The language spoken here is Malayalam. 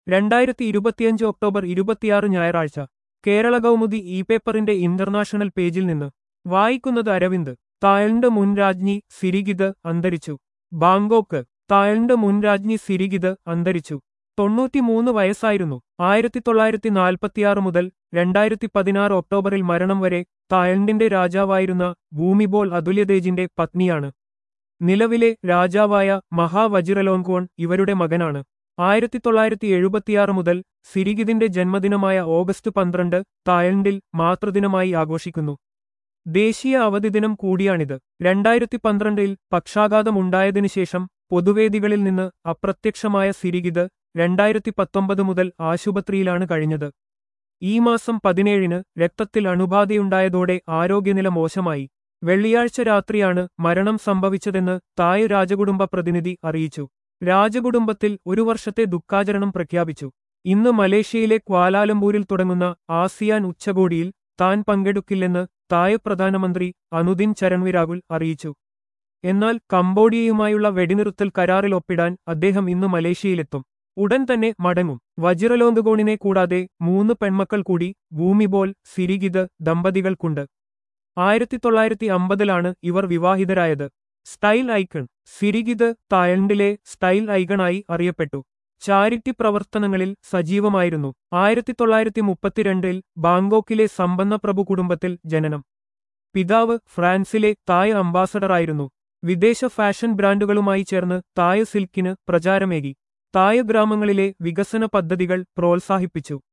രണ്ടായിരത്തി ഇരുപത്തിയഞ്ച് ഒക്ടോബർ ഇരുപത്തിയാറ് ഞായറാഴ്ച കേരള കൗമുദി ഇ പേപ്പറിന്റെ ഇന്റർനാഷണൽ പേജിൽ നിന്ന് വായിക്കുന്നത് അരവിന്ദ് തായ്ലൻഡ് മുൻ രാജ്ഞി സിരിഗിത് അന്തരിച്ചു ബാങ്കോക്ക് തായ്ലൻഡ് മുൻ രാജ്ഞി സിരിഗിത് അന്തരിച്ചു തൊണ്ണൂറ്റിമൂന്ന് വയസ്സായിരുന്നു ആയിരത്തി തൊള്ളായിരത്തി നാൽപ്പത്തിയാറ് മുതൽ രണ്ടായിരത്തി പതിനാറ് ഒക്ടോബറിൽ മരണം വരെ തായ്ലൻഡിന്റെ രാജാവായിരുന്ന ഭൂമിബോൾ അതുല്യതേജിന്റെ പത്നിയാണ് നിലവിലെ രാജാവായ മഹാവജിറലോങ്കോൺ ഇവരുടെ മകനാണ് ആയിരത്തി തൊള്ളായിരത്തി എഴുപത്തിയാറ് മുതൽ സിരിഗിതിന്റെ ജന്മദിനമായ ഓഗസ്റ്റ് പന്ത്രണ്ട് തായ്ലൻഡിൽ മാതൃദിനമായി ആഘോഷിക്കുന്നു ദേശീയ അവധി ദിനം കൂടിയാണിത് രണ്ടായിരത്തി പന്ത്രണ്ടിൽ പക്ഷാഘാതമുണ്ടായതിനു ശേഷം പൊതുവേദികളിൽ നിന്ന് അപ്രത്യക്ഷമായ സിരിഗിത് രണ്ടായിരത്തി പത്തൊമ്പത് മുതൽ ആശുപത്രിയിലാണ് കഴിഞ്ഞത് ഈ മാസം പതിനേഴിന് രക്തത്തിൽ അണുബാധയുണ്ടായതോടെ ആരോഗ്യനില മോശമായി വെള്ളിയാഴ്ച രാത്രിയാണ് മരണം സംഭവിച്ചതെന്ന് തായ് രാജകുടുംബ പ്രതിനിധി അറിയിച്ചു രാജകുടുംബത്തിൽ ഒരു വർഷത്തെ ദുഃഖാചരണം പ്രഖ്യാപിച്ചു ഇന്ന് മലേഷ്യയിലെ ക്വാലാലംപൂരിൽ തുടങ്ങുന്ന ആസിയാൻ ഉച്ചകോടിയിൽ താൻ പങ്കെടുക്കില്ലെന്ന് തായ് പ്രധാനമന്ത്രി അനുദിൻ ചരൺവിരാഗുൽ അറിയിച്ചു എന്നാൽ കംബോഡിയയുമായുള്ള വെടിനിർത്തൽ കരാറിൽ ഒപ്പിടാൻ അദ്ദേഹം ഇന്ന് മലേഷ്യയിലെത്തും ഉടൻ തന്നെ മടങ്ങും വജിറലോന്തുകോണിനെ കൂടാതെ മൂന്ന് പെൺമക്കൾ കൂടി ഭൂമിബോൽ സിരിഗിത് ദമ്പതികൾക്കുണ്ട് ആയിരത്തി തൊള്ളായിരത്തി അമ്പതിലാണ് ഇവർ വിവാഹിതരായത് സ്റ്റൈൽ ഐക്കൺ സിരിഗിത് തായ്ലൻഡിലെ സ്റ്റൈൽ ഐക്കണായി അറിയപ്പെട്ടു ചാരിറ്റി പ്രവർത്തനങ്ങളിൽ സജീവമായിരുന്നു ആയിരത്തി തൊള്ളായിരത്തി മുപ്പത്തിരണ്ടിൽ ബാങ്കോക്കിലെ സമ്പന്ന പ്രഭു കുടുംബത്തിൽ ജനനം പിതാവ് ഫ്രാൻസിലെ തായ് അംബാസഡറായിരുന്നു വിദേശ ഫാഷൻ ബ്രാൻഡുകളുമായി ചേർന്ന് തായ് സിൽക്കിന് പ്രചാരമേകി തായ് ഗ്രാമങ്ങളിലെ വികസന പദ്ധതികൾ പ്രോത്സാഹിപ്പിച്ചു